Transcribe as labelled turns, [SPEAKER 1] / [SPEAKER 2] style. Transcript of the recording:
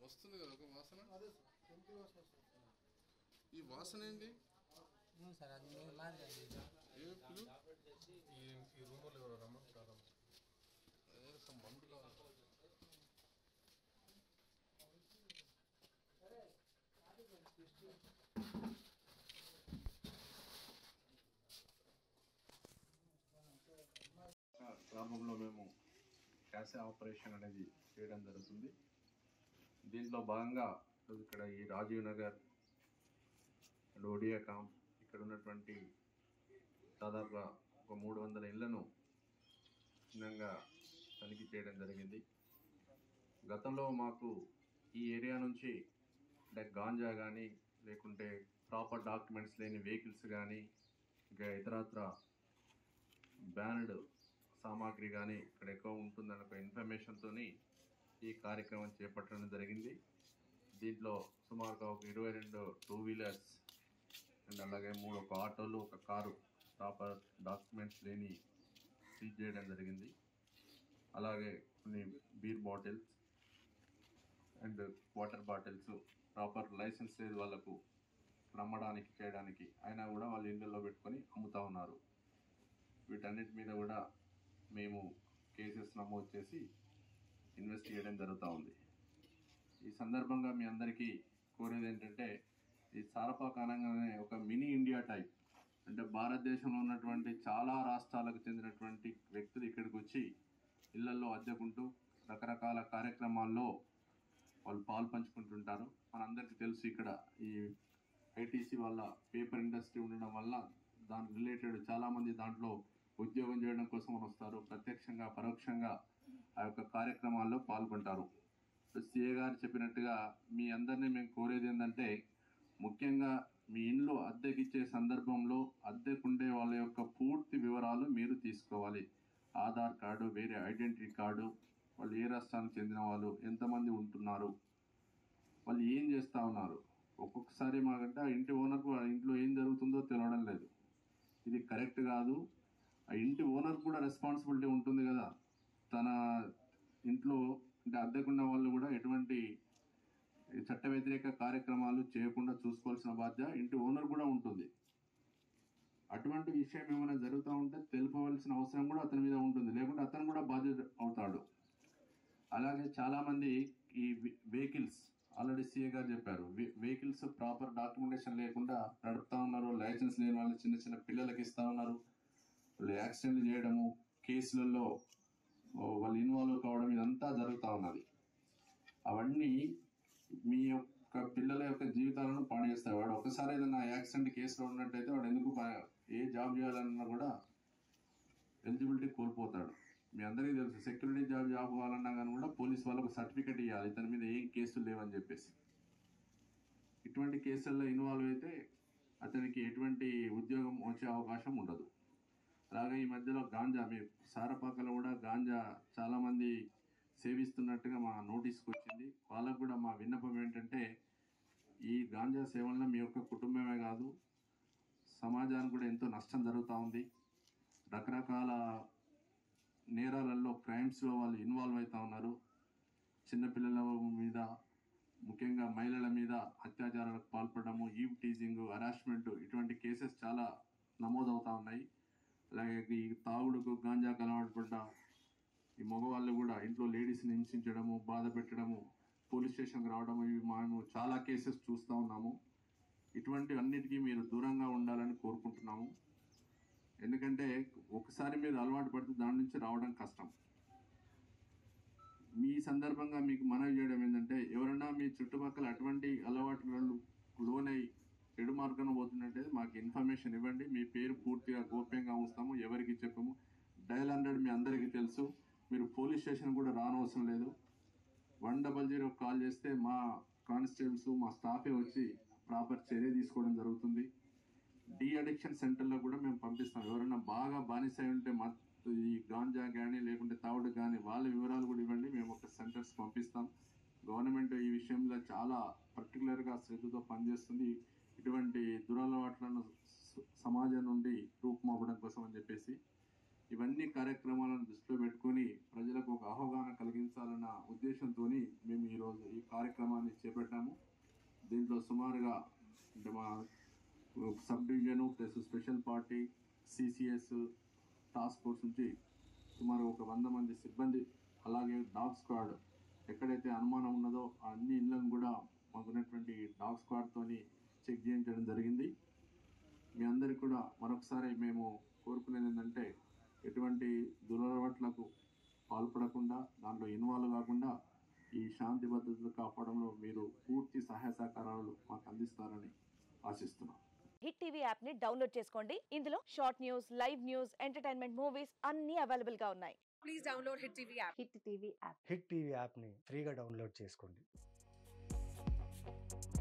[SPEAKER 1] వస్తుంది కదా ఒక వాసన
[SPEAKER 2] అదే సార్ కెమికల్ వాసన వస్తుంది సార్
[SPEAKER 1] ఈ వాసన ఏంటి
[SPEAKER 3] అవును సార్ అది మీరు మాదిరి అది ఇది.
[SPEAKER 1] ఏ పిలు
[SPEAKER 2] ఈ ఈ రూములు ఎవరు రమ్మంటారు
[SPEAKER 1] అదే some మందులా
[SPEAKER 4] గ్రామంలో మేము క్యాసే ఆపరేషన్ అనేది చేయడం జరుగుతుంది దీంట్లో భాగంగా ఈరోజు ఇక్కడ ఈ రాజీవ్ నగర్ అండ్ ఒడియా కాంప్ ఇక్కడ ఉన్నటువంటి దాదాపుగా ఒక మూడు వందల ఇళ్లను క్షుణ్ణంగా తనిఖీ చేయడం జరిగింది గతంలో మాకు ఈ ఏరియా నుంచి అంటే గాంజా కానీ లేకుంటే ప్రాపర్ డాక్యుమెంట్స్ లేని వెహికల్స్ కానీ ఇంకా ఇతరత్ర బ్యానడ్ సామాగ్రి కానీ ఇక్కడ ఎక్కువ ఉంటుందన్న ఒక ఇన్ఫర్మేషన్తో ఈ కార్యక్రమం చేపట్టడం జరిగింది దీంట్లో సుమారుగా ఒక ఇరవై రెండు టూ వీలర్స్ అండ్ అలాగే మూడు ఒక ఆటోలు ఒక కారు ప్రాపర్ డాక్యుమెంట్స్ లేని సీజ్ చేయడం జరిగింది అలాగే కొన్ని beer bottles and water bottles proper license లేదు వాళ్ళకు నమ్మడానికి చేయడానికి అయినా కూడా వాళ్ళు ఇళ్ళల్లో పెట్టుకొని అమ్ముతా ఉన్నారు వీటన్నిటి మీద కూడా మేము కేసెస్ నమోదు చేసి ఇన్వెస్ట్ చేయడం జరుగుతూ ఉంది ఈ సందర్భంగా మీ అందరికీ కోరేది ఏంటంటే ఈ సారపాక అనగానే ఒక మినీ ఇండియా టైప్ అంటే భారతదేశంలో ఉన్నటువంటి చాలా రాష్ట్రాలకు చెందినటువంటి వ్యక్తులు ఇక్కడికి వచ్చి ఇళ్లల్లో అద్దెకుంటూ రకరకాల కార్యక్రమాల్లో వాళ్ళు పాలు పంచుకుంటుంటారు మనందరికీ తెలుసు ఇక్కడ ఈ ఐటీసీ వల్ల పేపర్ ఇండస్ట్రీ ఉండడం వల్ల దాని రిలేటెడ్ చాలామంది దాంట్లో ఉద్యోగం చేయడం కోసం వస్తారు ప్రత్యక్షంగా పరోక్షంగా ఆ యొక్క కార్యక్రమాల్లో పాల్గొంటారు సిఏ గారు చెప్పినట్టుగా మీ అందరినీ మేము కోరేది ఏంటంటే ముఖ్యంగా మీ ఇంట్లో అద్దెకిచ్చే సందర్భంలో అద్దెకుండే వాళ్ళ యొక్క పూర్తి వివరాలు మీరు తీసుకోవాలి ఆధార్ కార్డు వేరే ఐడెంటిటీ కార్డు వాళ్ళు ఏ రాష్ట్రానికి చెందిన వాళ్ళు ఎంతమంది ఉంటున్నారు వాళ్ళు ఏం చేస్తూ ఉన్నారు ఒక్కొక్కసారి మాకంటే ఆ ఇంటి ఓనర్కు ఆ ఇంట్లో ఏం జరుగుతుందో తెలియడం లేదు ఇది కరెక్ట్ కాదు ఆ ఇంటి ఓనర్ కూడా రెస్పాన్సిబిలిటీ ఉంటుంది కదా తన ఇంట్లో అంటే అద్దెకున్న వాళ్ళు కూడా ఎటువంటి చట్ట వ్యతిరేక కార్యక్రమాలు చేయకుండా చూసుకోవాల్సిన బాధ్యత ఇంటి ఓనర్ కూడా ఉంటుంది అటువంటి విషయం ఏమైనా జరుగుతూ ఉంటే తెలుపవలసిన అవసరం కూడా అతని మీద ఉంటుంది లేకుంటే అతను కూడా బాధ్యత అవుతాడు అలాగే చాలామంది ఈ వెహికల్స్ ఆల్రెడీ సీఏ గారు చెప్పారు వెహికల్స్ ప్రాపర్ డాక్యుమెంటేషన్ లేకుండా నడుపుతా ఉన్నారు లైసెన్స్ లేని వాళ్ళు చిన్న చిన్న పిల్లలకి ఇస్తా ఉన్నారు వాళ్ళు యాక్సిడెంట్లు చేయడము కేసులలో ఓ, వాళ్ళు ఇన్వాల్వ్ కావడం ఇదంతా జరుగుతూ ఉన్నది అవన్నీ మీ యొక్క పిల్లల యొక్క జీవితాలను పాడు చేస్తాయి వాడు ఒకసారి ఏదైనా యాక్సిడెంట్ కేసులో ఉన్నట్టయితే వాడు ఎందుకు ప- ఏ జాబ్ చేయాలన్నా కూడా ఎలిజిబిలిటీ కోల్పోతాడు మీ అందరికీ తెలుసు సెక్యూరిటీ జాబ్ జాబ్ కావాలన్నా కానీ కూడా పోలీస్ వాళ్ళకు సర్టిఫికెట్ ఇవ్వాలి ఇతని మీద ఏం కేసులు లేవని చెప్పేసి ఇటువంటి కేసుల్లో ఇన్వాల్వ్ అయితే అతనికి ఎటువంటి ఉద్యోగం వచ్చే అవకాశం ఉండదు అలాగే ఈ మధ్యలో గాంజా మీ సారపాకలో కూడా గాంజా చాలామంది సేవిస్తున్నట్టుగా మా నోటీస్కి వచ్చింది వాళ్ళకు కూడా మా విన్నపం ఏంటంటే ఈ గాంజా సేవల్లో మీ యొక్క కుటుంబమే కాదు సమాజానికి కూడా ఎంతో నష్టం జరుగుతూ ఉంది రకరకాల నేరాలలో క్రైమ్స్లో వాళ్ళు ఇన్వాల్వ్ అవుతూ ఉన్నారు చిన్నపిల్లల మీద ముఖ్యంగా మహిళల మీద అత్యాచారాలకు పాల్పడము ఈవ్ టీజింగ్ హరాస్మెంట్ ఇటువంటి కేసెస్ చాలా నమోదవుతా ఉన్నాయి అలాగే ఈ తాగుడుకు గాంజాకు అలవాటు పడ్డ ఈ మగవాళ్ళు కూడా ఇంట్లో లేడీస్ని హింసించడము బాధ పెట్టడము పోలీస్ స్టేషన్కి రావడము ఇవి మేము చాలా కేసెస్ చూస్తూ ఉన్నాము ఇటువంటి అన్నిటికీ మీరు దూరంగా ఉండాలని కోరుకుంటున్నాము ఎందుకంటే ఒకసారి మీరు అలవాటు పడితే దాని నుంచి రావడం కష్టం మీ సందర్భంగా మీకు మనవి చేయడం ఏంటంటే ఎవరైనా మీ చుట్టుపక్కల అటువంటి అలవాట్లలో లోనై చెడు మార్గంలో పోతున్నట్టే మాకు ఇన్ఫర్మేషన్ ఇవ్వండి మీ పేరు పూర్తిగా గోప్యంగా ఉంచుతాము ఎవరికి చెప్పము డయల్ హండ్రెడ్ మీ అందరికీ తెలుసు మీరు పోలీస్ స్టేషన్ కూడా రానవసరం లేదు వన్ డబల్ జీరో కాల్ చేస్తే మా కానిస్టేబుల్స్ మా స్టాఫే వచ్చి ప్రాపర్ చర్య తీసుకోవడం జరుగుతుంది డి అడిక్షన్ సెంటర్లో కూడా మేము పంపిస్తాం ఎవరైనా బాగా బానిస అయి ఉంటే మా ఈ గాంజా కానీ లేకుంటే తావుడు కానీ వాళ్ళ వివరాలు కూడా ఇవ్వండి మేము ఒక సెంటర్స్ పంపిస్తాం గవర్నమెంట్ ఈ విషయంలో చాలా పర్టికులర్గా శ్రద్ధతో పనిచేస్తుంది ఇటువంటి దురలవాట్లను స- సమాజం నుండి రూపుమాపడం కోసం అని చెప్పేసి ఇవన్నీ కార్యక్రమాలను దృష్టిలో పెట్టుకొని ప్రజలకు ఒక అవగాహన కలిగించాలన్న ఉద్దేశంతో మేము ఈరోజు ఈ కార్యక్రమాన్ని చేపట్టాము దీంట్లో సుమారుగా అంటే మా sub division plus special party CCS task force నుంచి సుమారు ఒక వంద మంది సిబ్బంది అలాగే డాగ్ స్క్వాడ్ ఎక్కడైతే అనుమానం ఉన్నదో ఆ అన్ని ఇళ్ళను కూడా మాకున్నటువంటి డాగ్ స్క్వాడ్తోని చెక్ చేయించడం జరిగింది మీ అందరికి కూడా మరొకసారి మేము కోరుకునేది ఏంటంటే ఎటువంటి దురలవాట్లకు పాల్పడకుండా దాంట్లో ఇన్వాల్వ్ కాకుండా ఈ శాంతి భద్రతలు కాపాడంలో మీరు పూర్తి సహాయ సహకారాలు మాకు అందిస్తారని ఆశిస్తున్నాం
[SPEAKER 5] హిట్ టీవీ యాప్ ని డౌన్లోడ్ చేసుకోండి ఇందులో short news live news entertainment movies అన్ని అవైలబుల్ గా ఉన్నాయి
[SPEAKER 6] please download Hit TV app.
[SPEAKER 5] Hit TV app
[SPEAKER 7] Hit TV యాప్ని ఫ్రీగా డౌన్లోడ్ చేసుకోండి